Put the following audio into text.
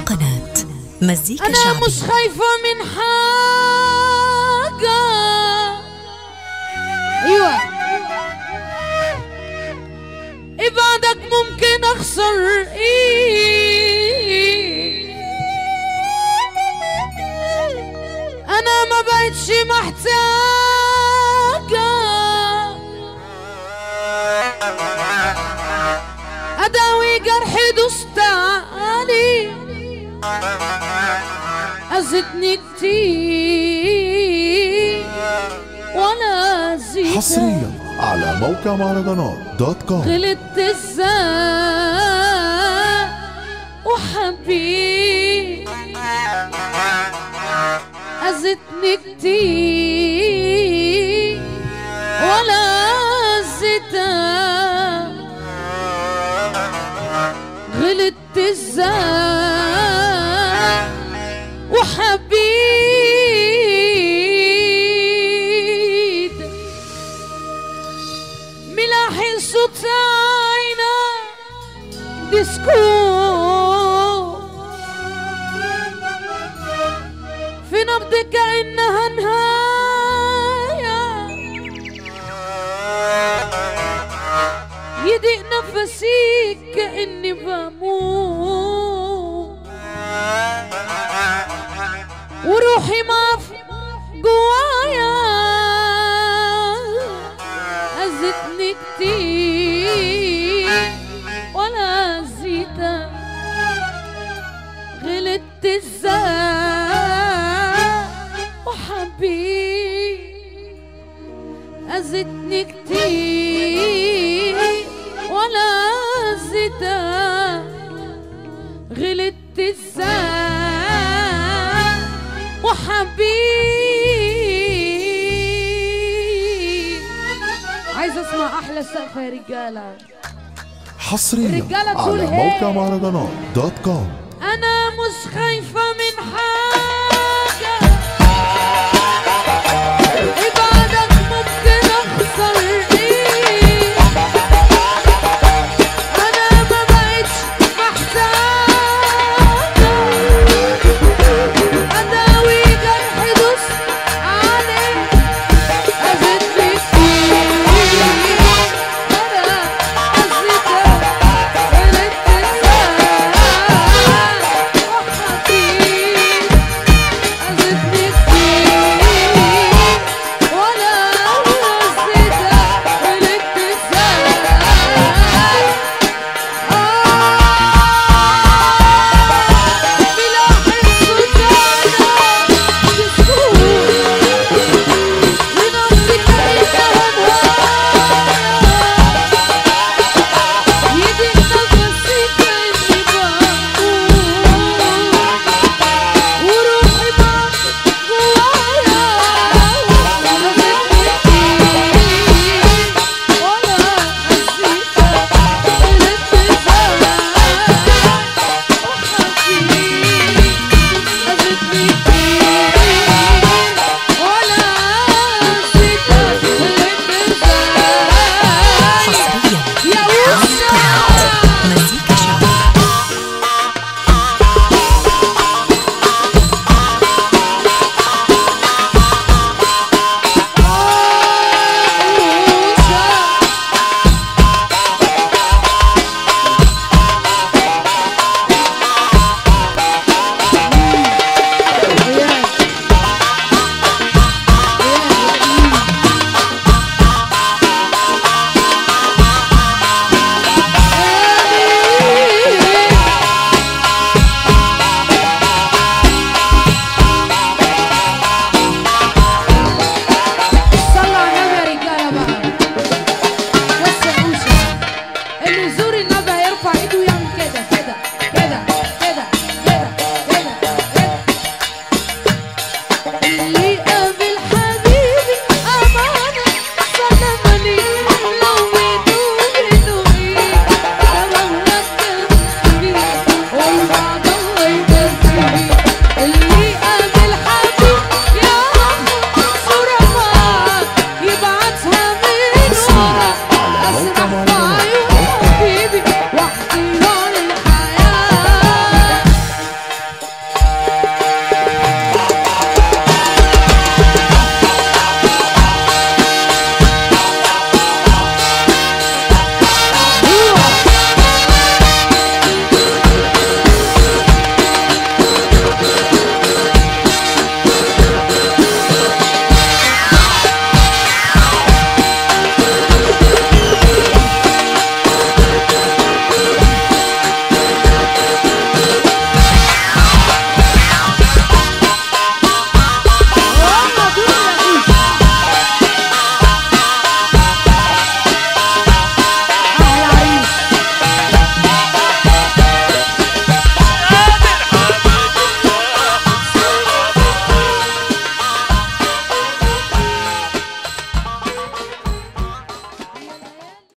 قناة مزيكا انا شعبية مش خايفة من حاجة ايوه ابعدك ممكن اخسر ايه انا ما بقتش محتاجة اداوي جرحي دوست عليه أزدني كتير ولا زيت حصريا على موقع مهرجانات دوت كوم غلطت ازاي وحبيب أذتني كتير ولا زيتها غلطت ازاي وحبيت ملاحي صوت عينا ديسكو في نبض كأنها نهاية يضيق نفسي كأني بموت وروحي ما في جوايا أذتني كتير ولا زيتها غلطت ازاي وحبيب أذتني كتير ولا زيتها غلطت ازاي وحبيب عايزه اسمع احلى سقفه يا رجاله حصريا الرجالة تقول على هي. موقع مهرجانات دوت كوم انا مش خايفه من حاجه